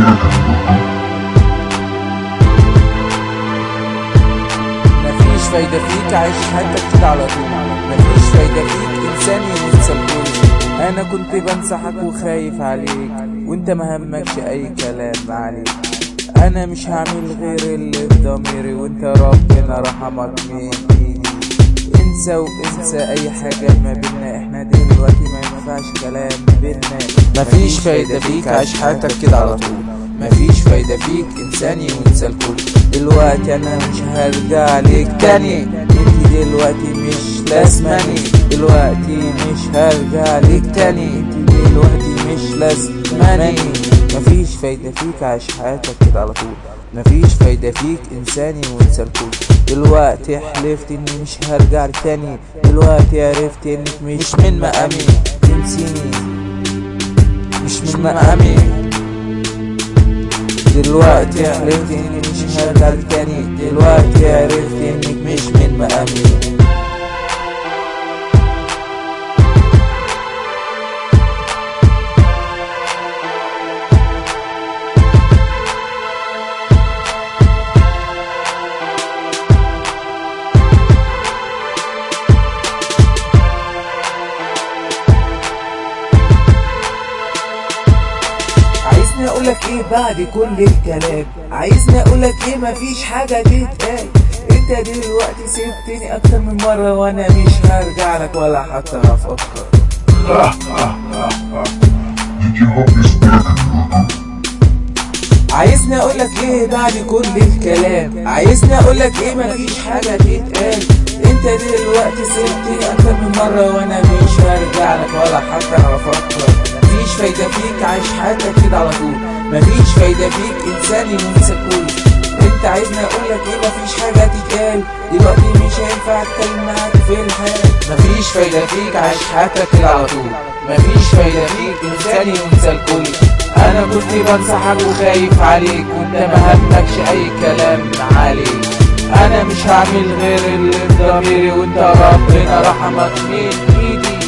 مفيش فايدة فيك عايش حياتك كده على طول مفيش فايدة فيك إنسان ينسى الكل أنا كنت بنصحك وخايف عليك وأنت مهمكش أي كلام عليك أنا مش هعمل غير اللي في ضميري وأنت ربنا رحمك من إيدي انسى وانسى أي حاجة ما بينا احنا دلوقتي ما ينفعش كلام بينا مفيش فايدة فيك عايش حياتك كده على طول مفيش فايدة فيك إنساني وانسى الكل دلوقتي أنا مش هرجع ليك تاني انت دلوقتي مش لازماني دلوقتي مش هرجع ليك تاني انت دلوقتي مش لازماني مفيش فايدة فيك عايش حياتك كده على طول مفيش فايدة فيك إنساني وانسى الكل دلوقتي حلفت إني مش هرجع لك تاني دلوقتي عرفت إنك مش من مقامي تنسيني مش من مقامي دلوقتي حلفت إني مش هرجع لك تاني دلوقتي عرفت إنك مش من مقامي عايزني اقولك ايه بعد كل الكلام عايزني اقولك ايه مفيش حاجة تتقال انت دلوقتي سبتني اكتر من مرة وانا مش هرجع لك ولا حتى هفكر عايزني اقولك ايه بعد كل الكلام عايزني اقولك ايه مفيش حاجة تتقال انت دلوقتي سبتني اكتر من مرة وانا مش هرجع لك ولا حتى هفكر مفيش فايدة فيك عايش حياتك كده على طول مفيش فايدة فيك انساني وانسى كل انت عايزني اقولك ايه مفيش حاجة تتقال دلوقتي مش هينفع اتكلم معاك في الحال مفيش فايدة فيك عايش حياتك كده على طول مفيش فايدة فيك إنساني وانسى الكل أنا كنت بنصحك وخايف عليك وأنت ما همكش أي كلام عليك أنا مش هعمل غير اللي في ضميري وأنت ربنا رحمك من إيدي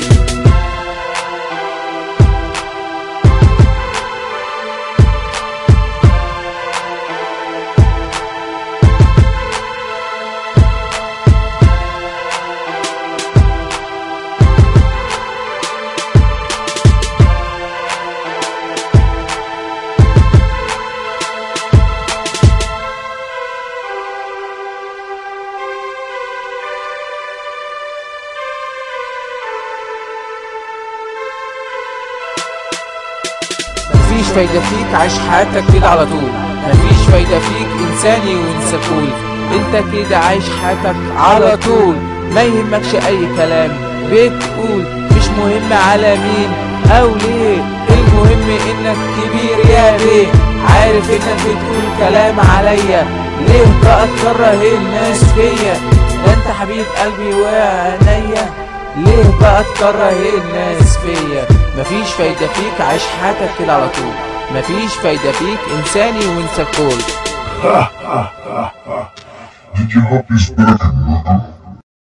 مفيش فايدة فيك عايش حياتك كده على طول مفيش فايدة فيك إنساني وانسى كل انت كده عايش حياتك على طول ما يهمكش أي كلام بتقول مش مهم على مين أو ليه المهم إنك كبير يا بيه عارف إنك بتقول كلام عليا ليه بقى تكره الناس فيا ده انت حبيب قلبي وعينيا ليه بقى تكره الناس فيا مفيش فايدة فيك عايش حياتك كده على طول مفيش فايدة فيك إنساني وانسى الكل Did you hope he's back?